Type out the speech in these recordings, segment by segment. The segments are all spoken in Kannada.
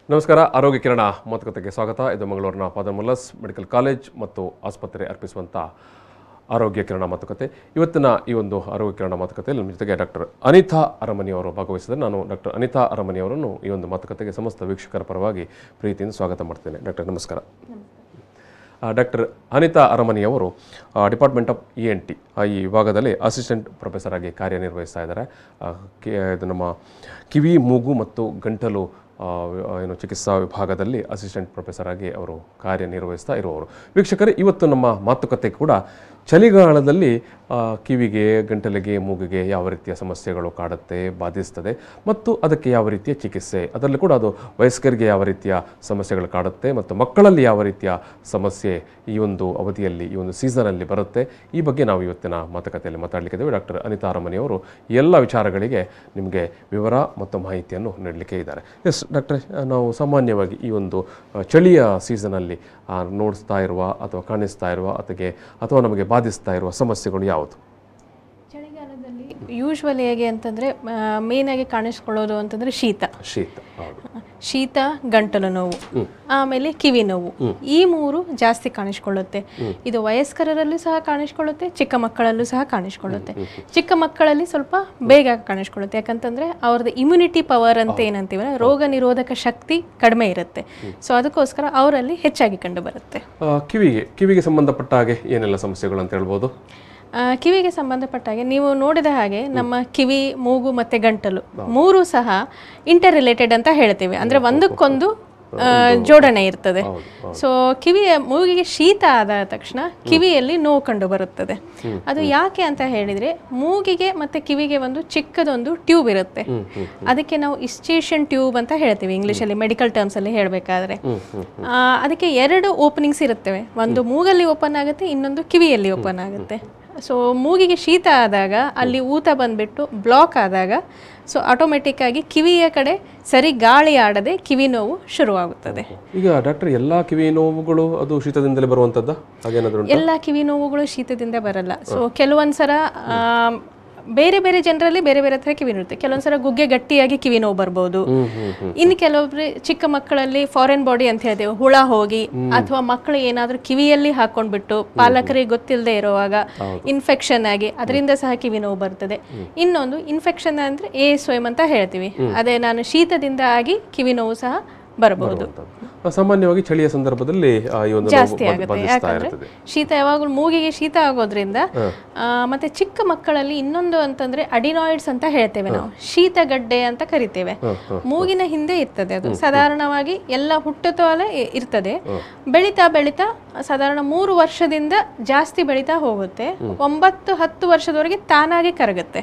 ನಮಸ್ಕಾರ ಆರೋಗ್ಯ ಕಿರಣ ಮಾತುಕತೆಗೆ ಸ್ವಾಗತ ಇದು ಮಂಗಳೂರಿನ ಪಾದಮುಲ್ಲಸ್ ಮೆಡಿಕಲ್ ಕಾಲೇಜ್ ಮತ್ತು ಆಸ್ಪತ್ರೆ ಅರ್ಪಿಸುವಂಥ ಆರೋಗ್ಯ ಕಿರಣ ಮಾತುಕತೆ ಇವತ್ತಿನ ಈ ಒಂದು ಆರೋಗ್ಯ ಕಿರಣ ಮಾತುಕತೆಯಲ್ಲಿ ನಮ್ಮ ಜೊತೆಗೆ ಡಾಕ್ಟರ್ ಅನಿತಾ ಅರಮನಿ ಅವರು ಭಾಗವಹಿಸಿದರೆ ನಾನು ಡಾಕ್ಟರ್ ಅನಿತಾ ಅರಮನಿ ಅವರನ್ನು ಈ ಒಂದು ಮಾತುಕತೆಗೆ ಸಮಸ್ತ ವೀಕ್ಷಕರ ಪರವಾಗಿ ಪ್ರೀತಿಯಿಂದ ಸ್ವಾಗತ ಮಾಡ್ತೇನೆ ಡಾಕ್ಟರ್ ನಮಸ್ಕಾರ ಆ, ಡಾಕ್ಟರ್ ಅನಿತಾ ಅರಮನಿಯವರು department of E N T ಈ ವಿಭಾಗದಲ್ಲಿ ಅಸಿಸ್ಟೆಂಟ್ ಪ್ರೊಫೆಸರ್ ಆಗಿ ಕಾರ್ಯನಿರ್ವಹಿಸ್ತಾ ಇದ್ದಾರೆ ಆ, ಕೆ- ಇದು ನಮ್ಮ ಕಿವಿ ಮೂಗು ಮತ್ತು ಗಂಟಲು ಆ, ಏನು ಚಿಕಿತ್ಸಾ ವಿಭಾಗದಲ್ಲಿ ಅಸಿಸ್ಟೆಂಟ್ ಪ್ರೊಫೆಸರ್ ಆಗಿ ಅವರು ಕಾರ್ಯನಿರ್ವಹಿಸ್ತಾ ಇರುವವರು ವೀಕ್ಷಕರೇ ಇವತ್ತು ನಮ್ಮ ಮಾತುಕತೆ ಕೂಡ ಚಳಿಗಾಲದಲ್ಲಿ ಆ, ಕಿವಿಗೆ ಗಂಟಲಿಗೆ ಮೂಗಿಗೆ ಯಾವ ರೀತಿಯ ಸಮಸ್ಯೆಗಳು ಕಾಡುತ್ತೆ ಬಾಧಿಸ್ತದೆ ಮತ್ತು ಅದಕ್ಕೆ ಯಾವ ರೀತಿಯ ಚಿಕಿತ್ಸೆ ಅದರಲ್ಲಿ ಕೂಡ ಅದು ವಯಸ್ಕರಿಗೆ ಯಾವ ರೀತಿಯ ಸಮಸ್ಯೆಗಳು ಕಾಡುತ್ತೆ ಮತ್ತು ಮಕ್ಕಳಲ್ಲಿ ಯಾವ ರೀತಿಯ ಸಮಸ್ಯೆ ಈ ಒಂದು ಅವಧಿಯಲ್ಲಿ ಈ ಒಂದು ಸೀಸನಲ್ಲಿ ಬರುತ್ತೆ ಈ ಬಗ್ಗೆ ನಾವು ಇವತ್ತಿನ ಮಾತುಕತೆಯಲ್ಲಿ ಮಾತಾಡಲಿಕ್ಕಿದ್ದೇವೆ ಡಾಕ್ಟರ್ ಅನಿತಾ ಅರಮನಿ ಅವರು ಈ ಎಲ್ಲ ವಿಚಾರಗಳಿಗೆ ನಿಮಗೆ ವಿವರ ಮತ್ತು ಮಾಹಿತಿಯನ್ನು ನೀಡಲಿಕ್ಕೆ ಇದ್ದಾರೆ ಎಸ್ ಡಾಕ್ಟರ್ ನಾವು ಸಾಮಾನ್ಯವಾಗಿ ಈ ಒಂದು ಆ, ಚಳಿಯ ಸೀಸನಲ್ಲಿ ಆ, ನೋಡಿಸ್ತಾ ಇರುವ ಅಥವಾ ಕಾಣಿಸ್ತಾ ಇರುವ ಅಥವಾ ಅಥವಾ ನಮಗೆ ಬಾಧಿಸ್ತಾ ಇರುವ ಸಮಸ್ಯೆಗಳು ಯಾವುದು ಚಳಿಗಾಲದಲ್ಲಿ ಯೂಶ್ವಲಿ ಹೇಗೆ ಅಂತಂದ್ರೆ ಮೇನ್ ಆಗಿ ಕಾಣಿಸ್ಕೊಳ್ಳೋದು ಅಂತಂದ್ರೆ ಶೀತ ಶೀತ ಹೌದು ಶೀತ ಗಂಟಲು ನೋವು ಆಮೇಲೆ ಕಿವಿ ನೋವು ಈ ಮೂರು ಜಾಸ್ತಿ ಕಾಣಿಸ್ಕೊಳ್ಳುತ್ತೆ ಇದು ವಯಸ್ಕರಲ್ಲೂ ಸಹ ಕಾಣಿಸ್ಕೊಳ್ಳುತ್ತೆ ಚಿಕ್ಕ ಮಕ್ಕಳಲ್ಲೂ ಸಹ ಕಾಣಿಸ್ಕೊಳ್ಳುತ್ತೆ ಚಿಕ್ಕ ಮಕ್ಕಳಲ್ಲಿ ಸ್ವಲ್ಪ ಬೇಗ ಕಾಣಿಸ್ಕೊಳ್ಳುತ್ತೆ ಯಾಕಂತಂದ್ರೆ ಅವ್ರದ್ದು ಇಮ್ಯುನಿಟಿ ಪವರ್ ಅಂತ ಏನಂತೀವಲ್ಲ ರೋಗ ನಿರೋಧಕ ಶಕ್ತಿ ಕಡಿಮೆ ಇರುತ್ತೆ ಸೊ ಅದಕ್ಕೋಸ್ಕರ ಅವರಲ್ಲಿ ಹೆಚ್ಚಾಗಿ ಕಂಡು ಬರುತ್ತೆ ಆ, ಕಿವಿಗೆ ಕಿವಿಗೆ ಸಂಬಂಧಪಟ್ಟ ಹಾಗೆ ಏನೆಲ್ಲ ಸಮಸ್ಯೆಗಳು ಅಂತ ಹೇಳ್ಬೋದು ಆ, ಕಿವಿಗೆ ಸಂಬಂಧಪಟ್ಟ ಹಾಗೆ ನೀವು ನೋಡಿದ ಹಾಗೆ ನಮ್ಮ ಕಿವಿ ಮೂಗು ಮತ್ತೆ ಗಂಟಲು ಮೂರು ಸಹ ಇಂಟರ್ ರಿಲೇಟೆಡ್ ಅಂತ ಹೇಳ್ತೇವೆ ಅಂದ್ರೆ ಒಂದಕ್ಕೊಂದು ಆ, ಜೋಡಣೆ ಇರ್ತದೆ ಸೊ ಕಿವಿಯ ಮೂಗಿಗೆ ಶೀತ ಆದ ತಕ್ಷಣ ಕಿವಿಯಲ್ಲಿ ನೋವು ಕಂಡು ಬರುತ್ತದೆ ಅದು ಯಾಕೆ ಅಂತ ಹೇಳಿದ್ರೆ ಮೂಗಿಗೆ ಮತ್ತೆ ಕಿವಿಗೆ ಒಂದು ಚಿಕ್ಕದೊಂದು ಟ್ಯೂಬ್ ಇರುತ್ತೆ ಅದಕ್ಕೆ ನಾವು ಇಸ್ಟೇಷನ್ ಟ್ಯೂಬ್ ಅಂತ ಹೇಳ್ತೀವಿ ಇಂಗ್ಲಿಷಲ್ಲಿ ಮೆಡಿಕಲ್ ಟರ್ಮ್ಸ್ ಅಲ್ಲಿ ಹೇಳಬೇಕಾದ್ರೆ ಅದಕ್ಕೆ ಎರಡು ಓಪನಿಂಗ್ಸ್ ಇರುತ್ತವೆ ಒಂದು ಮೂಗಲ್ಲಿ ಓಪನ್ ಆಗುತ್ತೆ ಇನ್ನೊಂದು ಕಿವಿಯಲ್ಲಿ ಓಪನ್ ಆಗುತ್ತೆ ಸೊ ಮೂಗಿಗೆ ಶೀತ ಆದಾಗ ಅಲ್ಲಿ ಊತ ಬಂದ್ಬಿಟ್ಟು ಬ್ಲಾಕ್ ಆದಾಗ ಸೊ ಆಟೋಮೆಟಿಕ್ ಆಗಿ ಕಿವಿಯ ಕಡೆ ಸರಿ ಗಾಳಿ ಆಡದೆ ಕಿವಿ ನೋವು ಶುರುವಾಗುತ್ತದೆ ಈಗ ಡಾಕ್ಟರ್ ಎಲ್ಲ ಕಿವಿ ನೋವುಗಳು ಅದು ಶೀತದಿಂದಲೇ ಬರುವಂಥದ್ದು ಹಾಗೇನಾದರೂ ಉಂಟಾ? ಎಲ್ಲ ಕಿವಿ ನೋವುಗಳು ಶೀತದಿಂದ ಬರಲ್ಲ ಸೊ ಕೆಲವೊಂದ್ಸಲ ಆಮ್, ಬೇರೆ ಬೇರೆ ಜನರಲ್ಲಿ ಬೇರೆ ಬೇರೆ ಥರ ಕಿವಿ ನೋವು ಇರುತ್ತೆ ಕೆಲವೊಂದ್ಸಲ ಗುಗ್ಗೆ ಗಟ್ಟಿಯಾಗಿ ಕಿವಿ ನೋವು ಬರ್ಬೋದು ಇನ್ನು ಕೆಲವೊಬ್ರು ಚಿಕ್ಕ ಮಕ್ಕಳಲ್ಲಿ ಫಾರಿನ್ ಬಾಡಿ ಅಂತ ಹೇಳ್ತೇವೆ ಹುಳ ಹೋಗಿ ಅಥವಾ ಮಕ್ಕಳು ಏನಾದ್ರೂ ಕಿವಿಯಲ್ಲಿ ಹಾಕೊಂಡ್ಬಿಟ್ಟು ಪಾಲಕರಿಗೆ ಗೊತ್ತಿಲ್ಲದೆ ಇರುವಾಗ ಇನ್ಫೆಕ್ಷನ್ ಆಗಿ ಅದರಿಂದ ಸಹ ಕಿವಿ ನೋವು ಬರ್ತದೆ ಇನ್ನೊಂದು ಇನ್ಫೆಕ್ಷನ್ ಅಂದ್ರೆ ಎ ಸ್ವಯಂ ಅಂತ ಹೇಳ್ತೀವಿ ಅದೇ ನಾನು ಶೀತದಿಂದ ಆಗಿ ಕಿವಿ ನೋವು ಸಹ ಬರಬಹುದು ಆ, ಸಾಮಾನ್ಯವಾಗಿ ಚಳಿಯ ಸಂದರ್ಭದಲ್ಲಿ ಆ, ಈ ಒಂದು ನೋವು ಜಾಸ್ತಿ ಬಾ- ಆಗುತ್ತೆ ಬಾಧಿಸ್ತಾ ಯಾಕಂದ್ರೆ ಇರ್ತದೆ ಶೀತ ಯಾವಾಗಲೂ ಮೂಗಿಗೆ ಶೀತ ಆಗೋದ್ರಿಂದ ಆ, ಮತ್ತೆ ಚಿಕ್ಕ ಮಕ್ಕಳಲ್ಲಿ ಇನ್ನೊಂದು ಅಂತಂದ್ರೆ ಅಡಿನಾಯ್ಡ್ಸ್ ಅಂತ ಹೇಳ್ತೇವೆ ನಾವು ಶೀತಗಡ್ಡೆ ಅಂತ ಕರಿತೇವೆ ಮೂಗಿನ ಹಿಂದೆ ಇರ್ತದೆ ಅದು ಸಾಧಾರಣವಾಗಿ ಎಲ್ಲ ಹುಟ್ಟುತ್ತಲೇ ಇ- ಇರ್ತದೆ ಬೆಳಿತಾ ಬೆಳಿತಾ ಸಾಧಾರಣ ಮೂರು ವರ್ಷದಿಂದ ಜಾಸ್ತಿ ಬೆಳಿತಾ ಹೋಗುತ್ತೆ ಒಂಬತ್ತು ಹತ್ತು ವರ್ಷದವರೆಗೆ ತಾನಾಗಿ ಕರಗುತ್ತೆ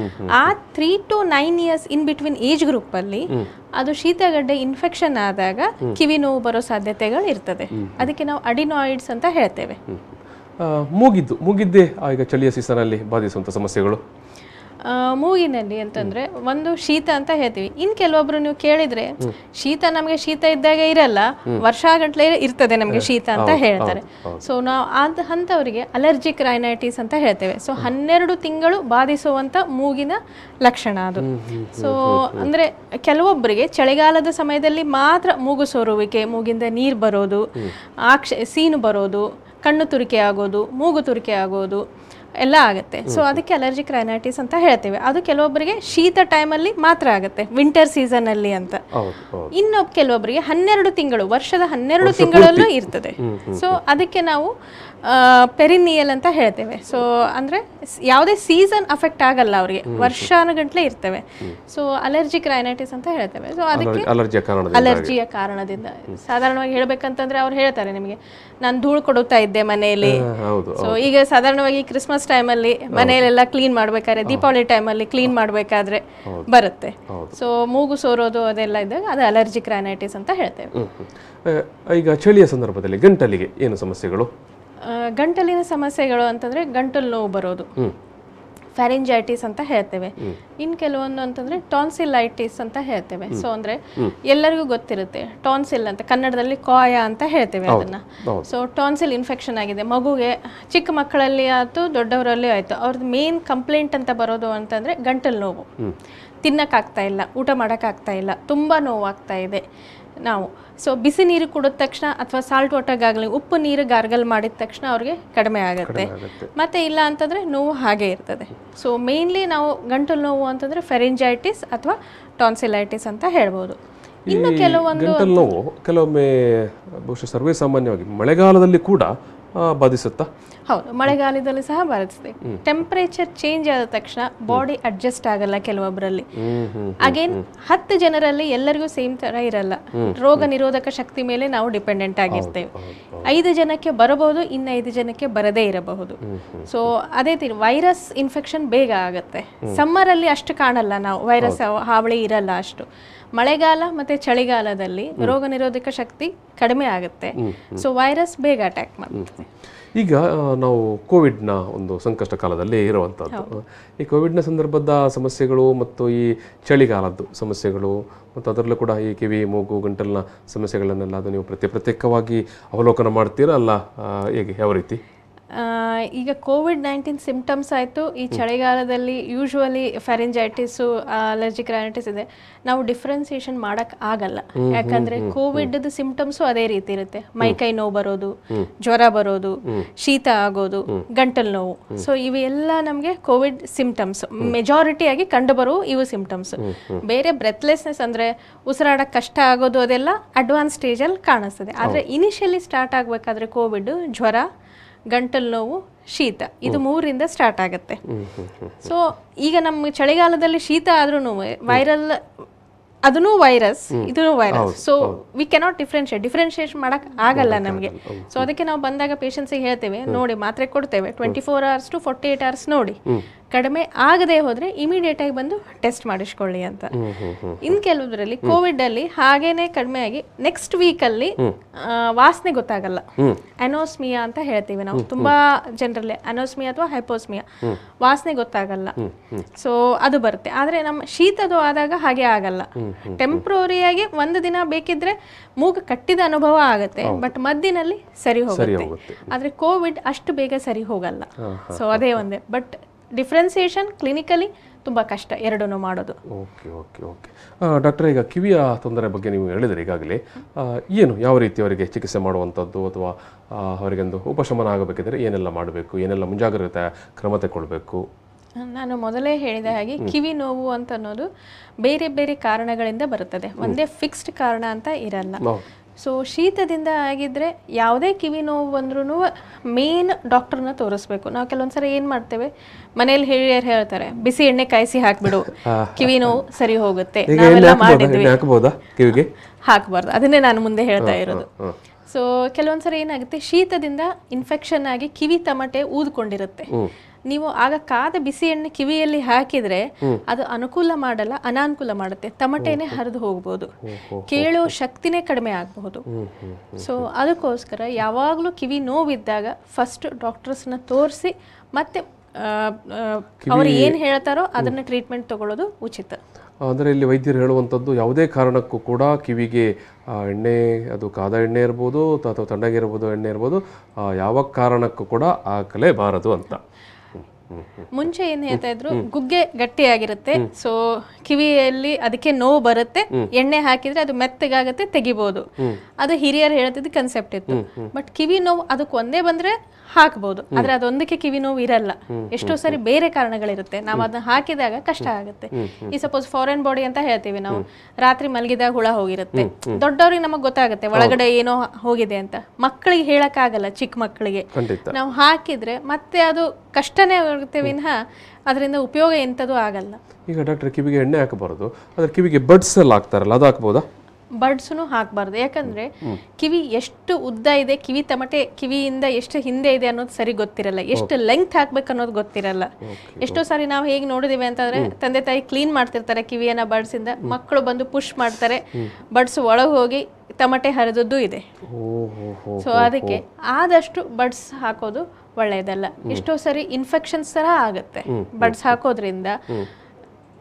ಆ three to nine years in between age group ಅಲ್ಲಿ ಅದು ಶೀತಗಡ್ಡೆ ಇನ್ಫೆಕ್ಷನ್ ಆದಾಗ ಕಿವಿ ನೋವು ಬರೋ ಸಾಧ್ಯತೆಗಳು ಇರ್ತದೆ ಅದಕ್ಕೆ ನಾವು ಅಡಿನಾಯ್ಡ್ಸ್ ಅಂತ ಹೇಳ್ತೇವೆ ಆ, ಮೂಗಿದ್ದು ಮೂಗಿದ್ದೇ ಆ, ಈಗ ಚಳಿಯ ಸೀಸನಲ್ಲಿ ಬಾಧಿಸುವಂಥ ಸಮಸ್ಯೆಗಳು ಆ, ಮೂಗಿನಲ್ಲಿ ಅಂತಂದ್ರೆ ಒಂದು ಶೀತ ಅಂತ ಹೇಳ್ತೀವಿ ಇನ್ ಕೆಲವೊಬ್ರು ನೀವು ಕೇಳಿದ್ರೆ ಶೀತ ನಮಗೆ ಶೀತ ಇದ್ದಾಗ ಇರಲ್ಲ ವರ್ಷಗಟ್ಲೆ ಇರ್ತದೆ ನಮಗೆ ಶೀತ ಅಂತ ಹೇಳ್ತಾರೆ ಸೊ ನಾವು ಅದ್ ಅಂತವರಿಗೆ ಅಲರ್ಜಿಕ್ ರೈನೈಟಿಸ್ ಅಂತ ಹೇಳ್ತೇವೆ ಸೊ ಹನ್ನೆರಡು ತಿಂಗಳು ಬಾಧಿಸುವಂತ ಮೂಗಿನ ಲಕ್ಷಣ ಅದು ಸೊ ಅಂದ್ರೆ ಕೆಲವೊಬ್ಬರಿಗೆ ಚಳಿಗಾಲದ ಸಮಯದಲ್ಲಿ ಮಾತ್ರ ಮೂಗು ಸೋರುವಿಕೆ ಮೂಗಿಂದ ನೀರು ಬರೋದು ಆಕ್ಷ ಸೀನು ಬರೋದು ಕಣ್ಣು ತುರಿಕೆ ಆಗೋದು ಮೂಗು ತುರಿಕೆ ಆಗೋದು ಎಲ್ಲ ಆಗುತ್ತೆ ಸೊ ಅದಕ್ಕೆ ಅಲರ್ಜಿಕ್ ರೈನೈಟಿಸ್ ಅಂತ ಹೇಳ್ತೇವೆ ಅದು ಕೆಲವೊಬ್ಬರಿಗೆ ಶೀತ ಟೈಮಲ್ಲಿ ಮಾತ್ರ ಆಗುತ್ತೆ ವಿಂಟರ್ ಸೀಸನ್ ಅಲ್ಲಿ ಅಂತ ಹೌದು ಹೌದು ಇನ್ನೊಬ್ಬ ಕೆಲವೊಬ್ಬರಿಗೆ ಹನ್ನೆರಡು ತಿಂಗಳು ವರ್ಷದ ಹನ್ನೆರಡು ತಿಂಗಳಲ್ಲೂ ಇರ್ತದೆ ಸೊ ಅದಕ್ಕೆ ನಾವು ಪೆರಿನಿಯಲ್ ಅಂತ ಹೇಳ್ತೇವೆ ಸೊ ಅಂದ್ರೆ ಸ್- ಯಾವುದೇ ಸೀಸನ್ ಅಫೆಕ್ಟ್ ಆಗಲ್ಲ ಅವರಿಗೆ ವರ್ಷಾನುಗಟ್ಲೆ ಇರ್ತವೆ ಸೊ ಅಲರ್ಜಿಕ್ ರೈನೈಟಿಸ್ ಅಂತ ಹೇಳ್ತೇವೆ ಸೊ ಅದಕ್ಕೆ ಅಲರ್ಜಿಯ ಕಾರಣದಿಂದ ಅಲರ್ಜಿಯ ಕಾರಣದಿಂದ ಸಾಧಾರಣವಾಗಿ ಹೇಳ್ಬೇಕಂತಂದ್ರೆ ಅವ್ರು ಹೇಳ್ತಾರೆ ನಿಮಗೆ ನಾನು ಧೂಳು ಕೊಡುತ್ತಾ ಇದ್ದೆ ಮನೆಯಲ್ಲಿ ಆ, ಹೌದು ಸೊ ಈಗ ಸಾಧಾರಣವಾಗಿ ಕ್ರಿಸ್ಮಸ್ ಟೈಮಲ್ಲಿ ಮನೆಯಲ್ಲೆಲ್ಲ ಕ್ಲೀನ್ ಮಾಡ್ಬೇಕಾದ್ರೆ ದೀಪಾವಳಿ ಟೈಮಲ್ಲಿ ಕ್ಲೀನ್ ಮಾಡಬೇಕಾದ್ರೆ ಬರುತ್ತೆ ಸೊ ಮೂಗು ಸೋರೋದು ಅದೆಲ್ಲ ಇದ್ದಾಗ ಅದು ಅಲರ್ಜಿಕ್ ರೈನೈಟಿಸ್ ಅಂತ ಹೇಳ್ತೇವೆ ಹ್ಮ್, ಹ್ಮ್. ಆ, ಈಗ ಚಳಿಯ ಸಂದರ್ಭದಲ್ಲಿ ಗಂಟಲಿಗೆ ಏನು ಸಮಸ್ಯೆಗಳು ಆ, ಗಂಟಲಿನ ಸಮಸ್ಯೆಗಳು ಅಂತಂದ್ರೆ ಗಂಟಲು ನೋವು ಬರೋದು ಹ್ಮ್. ಫ್ಯಾರಿಂಜೈಟಿಸ್ ಅಂತ ಹೇಳ್ತೇವೆ ಇನ್ ಕೆಲವೊಂದು ಅಂತಂದ್ರೆ ಟಾನ್ಸಿಲೈಟಿಸ್ ಅಂತ ಹೇಳ್ತೇವೆ ಸೊ ಅಂದ್ರೆ ಎಲ್ಲರಿಗೂ ಗೊತ್ತಿರುತ್ತೆ ಟಾನ್ಸಿಲ್ ಅಂತ ಕನ್ನಡದಲ್ಲಿ ಕಾಯ ಅಂತ ಹೇಳ್ತೇವೆ ಅದನ್ನ ಸೊ ಟಾನ್ಸಿಲ್ ಇನ್ಫೆಕ್ಷನ್ ಆಗಿದೆ ಮಗುಗೆ ಚಿಕ್ಕ ಮಕ್ಕಳಲ್ಲಿ ಆಯ್ತು ದೊಡ್ಡವರಲ್ಲಿ ಆಯ್ತು ಅವ್ರದ್ದು ಮೇನ್ ಕಂಪ್ಲೇಂಟ್ ಅಂತ ಬರೋದು ಅಂತಂದ್ರೆ ಗಂಟಲು ನೋವು ತಿನ್ನಕ್ಕಾಗ್ತಾ ಇಲ್ಲ ಊಟ ಮಾಡೋಕ್ಕಾಗ್ತಾ ಇಲ್ಲ ತುಂಬ ನೋವಾಗ್ತಾ ಇದೆ ನಾವು ಸೊ ಬಿಸಿ ನೀರು ಕುಡಿದ ತಕ್ಷಣ ಅಥವಾ ಸಾಲ್ಟ್ ವಾಟರ್ ಗಾರ್ಗಲ್ ಉಪ್ಪು ನೀರು ಗಾರ್ಗಲ್ ಮಾಡಿದ ತಕ್ಷಣ ಅವ್ರಿಗೆ ಕಡಿಮೆ ಆಗುತ್ತೆ ಆಗುತ್ತೆ ಮತ್ತೆ ಇಲ್ಲ ಅಂತಂದ್ರೆ ನೋವು ಹಾಗೆ ಇರ್ತದೆ ಸೊ ಮೇನ್ಲಿ ನಾವು ಗಂಟಲು ನೋವು ಅಂತಂದ್ರೆ ಫೆರಿಂಜೈಟಿಸ್ ಅಥವಾ ಟಾನ್ಸಿಲೈಟಿಸ್ ಅಂತ ಹೇಳ್ಬೋದು ಇನ್ನು ಕೆಲವೊಂದು ಗಂಟಲು ನೋವು ಕೆಲವೊಮ್ಮೆ ಬಹುಶಃ ಸರ್ವೇ ಸಾಮಾನ್ಯವಾಗಿ ಮಳೆಗಾಲದಲ್ಲಿ ಕೂಡ ಆ, ಬಾಧಿಸುತ್ತಾ ಹೌದು ಮಳೆಗಾಲದಲ್ಲಿ ಸಹ ಬರುತ್ತೆ ಟೆಂಪರೇಚರ್ ಚೇಂಜ್ ಆದ ತಕ್ಷಣ ಬಾಡಿ ಅಡ್ಜಸ್ಟ್ ಆಗಲ್ಲ ಕೆಲವೊಬ್ಬರಲ್ಲಿ ಹ್ಮ್ ಹ್ಮ್ ಅಗೇನ್ ಹತ್ತು ಜನರಲ್ಲಿ ಎಲ್ಲರಿಗೂ ಸೇಮ್ ತರ ಇರಲ್ಲ ರೋಗ ನಿರೋಧಕ ಶಕ್ತಿ ಮೇಲೆ ನಾವು ಡಿಪೆಂಡೆಂಟ್ ಆಗಿರ್ತೇವೆ ಐದು ಜನಕ್ಕೆ ಬರಬಹುದು ಇನ್ನು ಐದು ಜನಕ್ಕೆ ಬರದೇ ಇರಬಹುದು ಸೊ ಅದೇ ತೀರಿ ವೈರಸ್ ಇನ್ಫೆಕ್ಷನ್ ಬೇಗ ಆಗುತ್ತೆ ಸಮ್ಮರ್ ಅಲ್ಲಿ ಅಷ್ಟು ಕಾಣಲ್ಲ ನಾವು ವೈರಸ್ ಹಾವಳಿ ಇರಲ್ಲ ಅಷ್ಟು ಮಳೆಗಾಲ ಮತ್ತೆ ಚಳಿಗಾಲದಲ್ಲಿ ರೋಗ ನಿರೋಧಕ ಶಕ್ತಿ ಕಡಿಮೆ ಆಗುತ್ತೆ ಸೊ ವೈರಸ್ ಬೇಗ ಅಟ್ಯಾಕ್ ಮಾಡುತ್ತೆ ಈಗ ಆ, ನಾವು ಕೋವಿಡ್ನ ಒಂದು ಸಂಕಷ್ಟ ಕಾಲದಲ್ಲಿ ಇರುವಂಥದ್ದು ಈ ಕೋವಿಡ್ನ ಸಂದರ್ಭದ ಸಮಸ್ಯೆಗಳು ಮತ್ತು ಈ ಚಳಿಗಾಲದ್ದು ಸಮಸ್ಯೆಗಳು ಮತ್ತು ಅದರಲ್ಲೂ ಕೂಡ ಈ ಕಿವಿ ಮೂಗು ಗಂಟಲಿನ ಸಮಸ್ಯೆಗಳನ್ನೆಲ್ಲ ಅದು ನೀವು ಪ್ರತ್ಯೇಕ ಪ್ರತ್ಯೇಕವಾಗಿ ಅವಲೋಕನ ಮಾಡ್ತೀರಾ ಅಲ್ಲ ಆ, ಹೇಗೆ ಯಾವ ರೀತಿ ಆ, ಈಗ ಕೋವಿಡ್ ನೈನ್ಟೀನ್ ಸಿಂಪ್ಟಮ್ಸ್ ಆಯಿತು ಈ ಚಳಿಗಾಲದಲ್ಲಿ ಯೂಶ್ವಲಿ ಫೆರಿಂಜೈಟಿಸು ಅಲರ್ಜಿಕ್ ರೈನೈಟಿಸ್ ಇದೆ ನಾವು ಡಿಫ್ರೆನ್ಸಿಯೇಷನ್ ಮಾಡಕ್ ಆಗಲ್ಲ ಯಾಕಂದ್ರೆ ಕೋವಿಡ್ ಸಿಂಪ್ಟಮ್ಸು ಅದೇ ರೀತಿ ಇರುತ್ತೆ ಮೈಕೈ ನೋವು ಬರೋದು ಜ್ವರ ಬರೋದು ಶೀತ ಆಗೋದು ಗಂಟಲು ನೋವು ಸೊ ಇವೆಲ್ಲ ನಮಗೆ ಕೋವಿಡ್ ಸಿಂಪ್ಟಮ್ಸ್ ಮೆಜಾರಿಟಿ ಆಗಿ ಕಂಡುಬರುವ ಇವು ಸಿಂಪ್ಟಮ್ಸ್ ಬೇರೆ ಬ್ರೆತ್ಲೆಸ್ನೆಸ್ ಅಂದ್ರೆ ಉಸಿರಾಡಕ್ ಕಷ್ಟ ಆಗೋದು ಅದೆಲ್ಲ ಅಡ್ವಾನ್ಸ್ ಸ್ಟೇಜಲ್ಲಿ ಕಾಣಿಸ್ತದೆ ಆದ್ರೆ ಇನಿಷಿಯಲಿ ಸ್ಟಾರ್ಟ್ ಆಗ್ಬೇಕಾದ್ರೆ ಕೋವಿಡ್ ಜ್ವರ ಗಂಟಲು ನೋವು ಶೀತ ಇದು ಮೂರಿಂದ ಸ್ಟಾರ್ಟ್ ಆಗುತ್ತೆ ಸೊ ಈಗ ನಮ್ಮ ಚಳಿಗಾಲದಲ್ಲಿ ಶೀತ ಆದ್ರೂ ವೈರಲ್ ಅದನ್ನು ವೈರಸ್ ಇದೂ virus so we cannot differentiate differentiate ಮಾಡಕ್ ಆಗಲ್ಲ ನಮಗೆ ಸೊ ಅದಕ್ಕೆ ನಾವು ಬಂದಾಗ ಪೇಷಂಟ್ಸಿಗೆ ಹೇಳ್ತೇವೆ ನೋಡಿ ಮಾತ್ರೆ ಕೊಡ್ತೇವೆ twenty four hours to forty eight hours ನೋಡಿ ಕಡಿಮೆ ಆಗದೆ ಹೋದ್ರೆ ಇಮಿಡಿಯೇಟ್ ಆಗಿ ಬಂದು ಟೆಸ್ಟ್ ಮಾಡಿಸ್ಕೊಳ್ಳಿ ಅಂತ ಇನ್ ಕೆಲವರಲ್ಲಿ ಕೋವಿಡ್ ಅಲ್ಲಿ ಹಾಗೇನೆ ಕಡಿಮೆ ಆಗಿ ನೆಕ್ಸ್ಟ್ ವೀಕ್ ಅಲ್ಲಿ ಆ, ವಾಸನೆ ಗೊತ್ತಾಗಲ್ಲ ಅನೋಸ್ಮಿಯಾ ಅಂತ ಹೇಳ್ತೀವಿ ನಾವು ತುಂಬಾ ಜನರಲ್ಲಿ ಅನೋಸ್ಮಿಯಾ ಅಥವಾ ಹೈಪೋಸ್ಮಿಯಾ ವಾಸನೆ ಗೊತ್ತಾಗಲ್ಲ ಸೊ ಅದು ಬರುತ್ತೆ ಆದ್ರೆ ನಮ್ಮ ಶೀತದು ಆದಾಗ ಹಾಗೆ ಆಗಲ್ಲ ಟೆಂಪ್ರವರಿಯಾಗಿ ಒಂದು ದಿನ ಬೇಕಿದ್ರೆ ಮೂಗು ಕಟ್ಟಿದ ಅನುಭವ ಆಗುತ್ತೆ ಬಟ್ ಮದ್ದಿನಲ್ಲಿ ಸರಿ ಹೋಗುತ್ತೆ ಹೋಗುತ್ತೆ. ಆದ್ರೆ ಕೋವಿಡ್ ಅಷ್ಟು ಬೇಗ ಸರಿ ಹೋಗಲ್ಲ ಸೊ ಅದೇ ಒಂದೇ ಬಟ್ ಡಿಫ್ರೆನ್ಸಿಯೇಷನ್ ಕ್ಲಿನಿಕಲಿ ತುಂಬಾ ಕಷ್ಟ ಎರಡನ್ನೂ ಮಾಡೋದು ಓಕೆ ಓಕೆ ಓಕೆ ಡಾಕ್ಟರ್ ಈಗ ಕಿವಿಯ ತೊಂದರೆ ಬಗ್ಗೆ ನೀವು ಹೇಳಿದ್ರಿ ಈಗಾಗಲೇ ಆ, ಏನು ಯಾವ ರೀತಿ ಅವರಿಗೆ ಚಿಕಿತ್ಸೆ ಮಾಡುವಂಥದ್ದು ಅಥವಾ ಆ, ಅವರಿಗೊಂದು ಉಪಶಮನ ಆಗಬೇಕಿದ್ರೆ ಏನೆಲ್ಲ ಮಾಡಬೇಕು ಏನೆಲ್ಲ ಮುಂಜಾಗ್ರತೆ ಕ್ರಮ ತಗೊಳ್ಬೇಕು ನಾನು ಮೊದಲೇ ಹೇಳಿದ ಹಾಗೆ ಕಿವಿ ನೋವು ಅಂತ ಅನ್ನೋದು ಬೇರೆ ಬೇರೆ ಕಾರಣಗಳಿಂದ ಬರುತ್ತದೆ ಒಂದೇ ಫಿಕ್ಸ್ಡ್ ಕಾರಣ ಅಂತ ಇರಲ್ಲ ಹೌದು. ಸೊ ಶೀತದಿಂದ ಆಗಿದ್ರೆ ಯಾವುದೇ ಕಿವಿ ನೋವು ಬಂದ್ರೂ ಮೇನ್ ಡಾಕ್ಟರ್ನ ತೋರಿಸ್ಬೇಕು ನಾವು ಕೆಲವೊಂದ್ಸರಿ ಏನು ಮಾಡ್ತೇವೆ ಮನೇಲಿ ಹಿರಿಯರು ಹೇಳ್ತಾರೆ ಬಿಸಿ ಎಣ್ಣೆ ಕಾಯಿಸಿ ಹಾಕ್ಬಿಡು ಕಿವಿ ನೋವು ಸರಿ ಹೋಗುತ್ತೆ ಈಗ ಎಣ್ಣೆ ನಾವೆಲ್ಲ ಹಾಕ್ಬೋದಾ ಮಾಡಿದ್ವಿ ಎಣ್ಣೆ ಹಾಕ್ಬೋದಾ ಕಿವಿಗೆ ಹಾಕಬಾರ್ದು ಅದನ್ನೇ ನಾನು ಮುಂದೆ ಹೇಳ್ತಾ ಇರೋದು ಹಾಂ ಸೊ ಕೆಲವೊಂದ್ಸರಿ ಏನಾಗುತ್ತೆ ಶೀತದಿಂದ ಇನ್ಫೆಕ್ಷನ್ ಆಗಿ ಕಿವಿ ತಮಟೆ ಊದ್ಕೊಂಡಿರುತ್ತೆ ನೀವು ಆಗ ಕಾದ ಬಿಸಿ ಎಣ್ಣೆ ಕಿವಿಯಲ್ಲಿ ಹಾಕಿದ್ರೆ ಅದು ಅನುಕೂಲ ಮಾಡಲ್ಲ ಅನಾನುಕೂಲ ಮಾಡುತ್ತೆ ತಮಟೆನೆ ಹರಿದು ಹೋಗ್ಬೋದು ಕೇಳೋ ಶಕ್ತಿನೇ ಕಡಿಮೆ ಆಗಬಹುದು ಸೊ ಅದಕ್ಕೋಸ್ಕರ ಯಾವಾಗಲೂ ಕಿವಿ ನೋವಿದ್ದಾಗ ಫಸ್ಟ್ ಡಾಕ್ಟರ್ಸ್ನ ತೋರಿಸಿ ಮತ್ತೆ ಆ, ಆ, ಅವ್ರು ಏನು ಹೇಳ್ತಾರೋ ಅದನ್ನ ಟ್ರೀಟ್ಮೆಂಟ್ ತಗೊಳ್ಳೋದು ಉಚಿತ ಅಂದರೆ ಇಲ್ಲಿ ವೈದ್ಯರು ಹೇಳುವಂಥದ್ದು ಯಾವುದೇ ಕಾರಣಕ್ಕೂ ಕೂಡ ಕಿವಿಗೆ ಆ, ಎಣ್ಣೆ ಅದು ಕಾದ ಎಣ್ಣೆ ಇರ್ಬೋದು ಅಥವಾ ತಣ್ಣಗಿರ್ಬೋದು ಎಣ್ಣೆ ಇರ್ಬೋದು ಆ, ಯಾವ ಕಾರಣಕ್ಕೂ ಕೂಡ ಹಾಕಲೇಬಾರದು ಅಂತ ಮುಂಚೆ ಏನ್ ಹೇಳ್ತಾ ಇದ್ರು ಗುಗ್ಗೆ ಗಟ್ಟಿಯಾಗಿರುತ್ತೆ ಸೊ ಕಿವಿಯಲ್ಲಿ ಅದಕ್ಕೆ ನೋವು ಬರುತ್ತೆ ಎಣ್ಣೆ ಹಾಕಿದ್ರೆ ಅದು ಮೆತ್ತಗಾಗತ್ತೆ ತೆಗಿಬಹುದು ಅದು ಹಿರಿಯರು ಹೇಳ್ತಿದ್ದು ಕನ್ಸೆಪ್ಟ್ ಇತ್ತು ಬಟ್ ಕಿವಿ ನೋವು ಅದಕ್ಕೆ ಒಂದೇ ಬಂದ್ರೆ ಹಾಕ್ಬೋದು ಆದ್ರೆ ಅದೊಂದಕ್ಕೆ ಕಿವಿ ನೋವು ಇರಲ್ಲ ಎಷ್ಟೋ ಸರಿ ಬೇರೆ ಕಾರಣಗಳಿರುತ್ತೆ ನಾವು ಅದನ್ನ ಹಾಕಿದಾಗ ಕಷ್ಟ ಆಗುತ್ತೆ ಈ ಸಪೋಸ್ ಫಾರಿನ್ ಬಾಡಿ ಅಂತ ಹೇಳ್ತೀವಿ ನಾವು ರಾತ್ರಿ ಮಲಗಿದಾಗ ಹುಳ ಹೋಗಿರುತ್ತೆ ದೊಡ್ಡವ್ರಿಗೆ ನಮಗ್ ಗೊತ್ತಾಗುತ್ತೆ ಒಳಗಡೆ ಏನೋ ಹೋಗಿದೆ ಅಂತ ಮಕ್ಕಳಿಗೆ ಹೇಳಕ್ಕಾಗಲ್ಲ ಚಿಕ್ಕ ಮಕ್ಕಳಿಗೆ ಖಂಡಿತ ನಾವು ಹಾಕಿದ್ರೆ ಮತ್ತೆ ಅದು ಕಷ್ಟನೇ ಆಗುತ್ತೆ ವಿನಃ ಅದರಿಂದ ಉಪಯೋಗ ಎಂಥದ್ದು ಆಗಲ್ಲ ಈಗ ಡಾಕ್ಟರ್ ಕಿವಿಗೆ ಎಣ್ಣೆ ಹಾಕಬಾರದು ಅದ್ರ ಕಿವಿಗೆ ಬಡ್ಸ್ ಎಲ್ಲ ಹಾಕ್ತಾರಲ್ಲ ಅದು ಹಾಕ್ಬೋದಾ ಬಡ್ಸ್ನು ಹಾಕಬಾರ್ದು ಯಾಕಂದ್ರೆ ಕಿವಿ ಎಷ್ಟು ಉದ್ದ ಇದೆ ಕಿವಿ ತಮಟೆ ಕಿವಿಯಿಂದ ಎಷ್ಟು ಹಿಂದೆ ಇದೆ ಅನ್ನೋದು ಸರಿ ಗೊತ್ತಿರಲ್ಲ ಎಷ್ಟು ಲೆಂತ್ ಹಾಕ್ಬೇಕು ಅನ್ನೋದು ಗೊತ್ತಿರಲ್ಲ ಎಷ್ಟೋ ಸಾರಿ ನಾವು ಹೇಗೆ ನೋಡಿದೀವಿ ಅಂತಂದ್ರೆ ತಂದೆ ತಾಯಿ ಕ್ಲೀನ್ ಮಾಡ್ತಿರ್ತಾರೆ ಕಿವಿಯನ್ನ ಬಡ್ಸ್ ಇಂದ ಮಕ್ಕಳು ಬಂದು ಪುಷ್ ಮಾಡ್ತಾರೆ ಬಡ್ಸ್ ಒಳಗೆ ಹೋಗಿ ತಮಟೆ ಹರಿದದ್ದು ಇದೆ ಓ ಹೋ ಹೋ ಸೊ ಅದಕ್ಕೆ ಆದಷ್ಟು ಬಡ್ಸ್ ಹಾಕೋದು ಒಳ್ಳೆಯದಲ್ಲ ಎಷ್ಟೋ ಸರಿ ಇನ್ಫೆಕ್ಷನ್ಸ್ ತರ ಆಗುತ್ತೆ ಬಡ್ಸ್ ಹಾಕೋದ್ರಿಂದ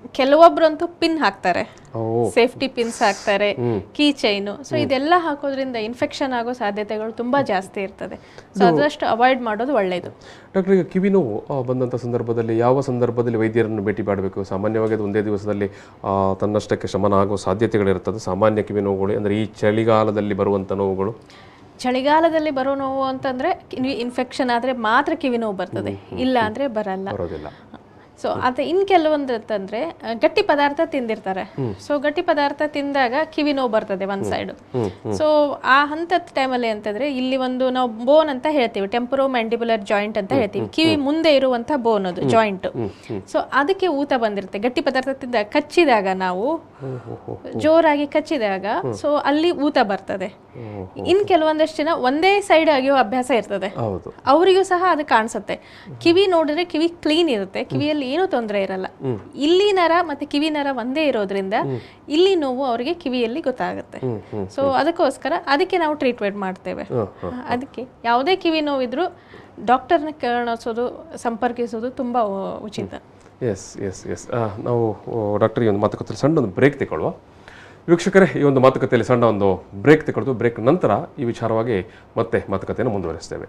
ಕೆಲವೊಬ್ರಂತೂ ಪಿನ್ ಹಾಕ್ತಾರೆ ಓ ಸೇಫ್ಟಿ ಪಿನ್ಸ್ ಹಾಕ್ತಾರೆ ಕೀ ಚೈನು ಸೊ ಇದೆಲ್ಲ ಹಾಕೋದ್ರಿಂದ ಇನ್ಫೆಕ್ಷನ್ ಆಗೋ ಸಾಧ್ಯತೆಗಳು ತುಂಬಾ ಜಾಸ್ತಿ ಇರ್ತದೆ ಸೊ ಆದಷ್ಟು ಅವಾಯ್ಡ್ ಮಾಡೋದು ಒಳ್ಳೆಯದು ಡಾಕ್ಟರ್ ಈಗ ಕಿವಿ ನೋವು ಆ, ಬಂದಂಥ ಸಂದರ್ಭದಲ್ಲಿ ಯಾವ ಸಂದರ್ಭದಲ್ಲಿ ವೈದ್ಯರನ್ನು ಭೇಟಿ ಮಾಡಬೇಕು ಸಾಮಾನ್ಯವಾಗಿ ಅದು ಒಂದೇ ದಿವಸದಲ್ಲಿ ಆ, ತನ್ನಷ್ಟಕ್ಕೆ ಶಮನ ಆಗೋ ಸಾಧ್ಯತೆಗಳಿರ್ತದೆ ಸಾಮಾನ್ಯ ಕಿವಿ ನೋವುಗಳು ಅಂದರೆ ಈ ಚಳಿಗಾಲದಲ್ಲಿ ಬರುವಂಥ ನೋವುಗಳು ಚಳಿಗಾಲದಲ್ಲಿ ಬರೋ ನೋವು ಅಂತಂದ್ರೆ ಇನ್ಫೆಕ್ಷನ್ ಆದ್ರೆ ಮಾತ್ರ ಕಿವಿ ನೋವು ಬರ್ತದೆ ಇಲ್ಲ ಅಂದ್ರೆ ಬರಲ್ಲ ಬರೋದಿಲ್ಲ ಸೊ ಅದು ಇನ್ ಕೆಲವೊಂದು ಅಂತಂದ್ರೆ ಆ, ಗಟ್ಟಿ ಪದಾರ್ಥ ತಿಂದಿರ್ತಾರೆ ಸೊ ಗಟ್ಟಿ ಪದಾರ್ಥ ತಿಂದಾಗ ಕಿವಿ ನೋವು ಬರ್ತದೆ ಒಂದ್ ಸೈಡ್ ಸೊ ಆ ಹಂತದ ಟೈಮಲ್ಲಿ ಅಂತಂದ್ರೆ ಇಲ್ಲಿ ಒಂದು ನಾವು ಬೋನ್ ಅಂತ ಹೇಳ್ತೀವಿ ಟೆಂಪರೋ ಮ್ಯಾಂಡಿಬುಲರ್ ಜಾಯಿಂಟ್ ಅಂತ ಹೇಳ್ತೀವಿ ಕಿವಿ ಮುಂದೆ ಇರುವಂತ ಬೋನ್ ಅದು ಜಾಯಿಂಟ್ ಸೊ ಅದಕ್ಕೆ ಊತ ಬಂದಿರುತ್ತೆ ಗಟ್ಟಿ ಪದಾರ್ಥ ತಿಂದಾಗ ಕಚ್ಚಿದಾಗ ನಾವು ಜೋರಾಗಿ ಕಚ್ಚಿದಾಗ ಸೊ ಅಲ್ಲಿ ಊತ ಬರ್ತದೆ ಇನ್ ಕೆಲವೊಂದಷ್ಟು ಜನ ಒಂದೇ ಸೈಡ್ ಆಗಿಯೋ ಅಭ್ಯಾಸ ಇರ್ತದೆ ಹೌದು ಅವರಿಗೂ ಸಹ ಅದು ಕಾಣಿಸುತ್ತೆ ಕಿವಿ ನೋಡಿದ್ರೆ ಕಿವಿ ಕ್ಲೀನ್ ಇರುತ್ತೆ ಕಿವಿಯಲ್ಲಿ ಏನೂ ತೊಂದರೆ ಇರಲ್ಲ ಇಲ್ಲಿ ನರ ಮತ್ತೆ ಕಿವಿ ನರ ಒಂದೇ ಇರೋದ್ರಿಂದ ಇಲ್ಲಿ ನೋವು ಅವರಿಗೆ ಕಿವಿಯಲ್ಲಿ ಗೊತ್ತಾಗುತ್ತೆ ಸೊ ಅದಕ್ಕೋಸ್ಕರ ಅದಕ್ಕೆ ನಾವು ಟ್ರೀಟ್ಮೆಂಟ್ ಮಾಡ್ತೇವೆ ಅದಕ್ಕೆ ಯಾವುದೇ ಕಿವಿ ನೋವಿದ್ರು ಡಾಕ್ಟರ್ನ ಕಾಣಿಸೋದು ಸಂಪರ್ಕಿಸೋದು ತುಂಬಾ ಉ- ಉಚಿತ ಎಸ್ ಎಸ್ ಎಸ್ ನಾವು ಡಾಕ್ಟರ್ ಈ ಒಂದು ಮಾತುಕತೆಯಲ್ಲಿ ಸಣ್ಣ ಒಂದು ಬ್ರೇಕ್ ತಗೊಳ್ಳುವ ವೀಕ್ಷಕರೇ ಈ ಒಂದು ಮಾತುಕತೆಯಲ್ಲಿ ಸಣ್ಣ ಒಂದು ಬ್ರೇಕ್ ತಗೊಳ್ದು ಬ್ರೇಕ್ ನಂತರ ಈ ವಿಚಾರವಾಗಿ ಮತ್ತೆ ಮಾತುಕತೆಯನ್ನು ಮುಂದುವರಿಸ್ತೇವೆ